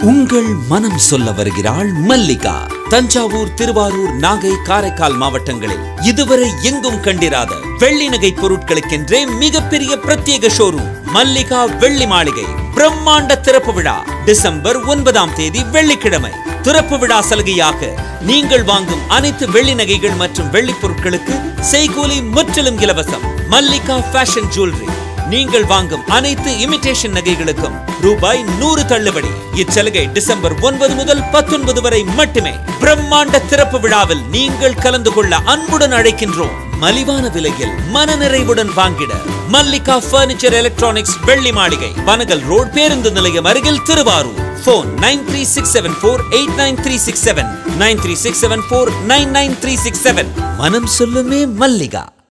உங்கள் மனம் சொல்ல வருகிறாள் மல்லிகா தஞ்சாவூர் திருவாரூர் நாகை காரைக்கால் மாவட்டங்களில் இதுவரை எங்கும் கண்டிராத வெள்ளி நகை பொருட்களுக்கென்றே மிகப்பெரிய பிரத்யேக ஷோரூம் மல்லிகா வெள்ளி மாளிகை பிரம்மாண்ட திறப்பு விழா டிசம்பர் ஒன்பதாம் தேதி வெள்ளிக்கிழமை திறப்பு விழா சலுகையாக நீங்கள் வாங்கும் அனைத்து வெள்ளி நகைகள் மற்றும் வெள்ளி பொருட்களுக்கு செய்கூலி முற்றிலும் இலவசம் மல்லிகா ஃபேஷன் ஜுவல்லரி நீங்கள் வாங்கும் அனைத்து இமிடேஷன் நகைகளுக்கும் ரூபாய் நூறு தள்ளுபடி இச்சலுகை டிசம்பர் ஒன்பது முதல் பத்தொன்பது வரை மட்டுமே பிரம்மாண்ட திறப்பு விழாவில் நீங்கள் கலந்து கொள்ள அன்புடன் அழைக்கின்றோம் மலிவான விலையில் மனநிறைவுடன் வாங்கிட மல்லிகா பர்னிச்சர் எலக்ட்ரானிக்ஸ் வெள்ளி மாளிகை பனகல் ரோட் பேருந்து நிலையம் அருகில் Thiruvarur phone nine three six seven four eight nine three six seven nine three six seven four nine nine three six seven மனம் சொல்லுமே மல்லிகா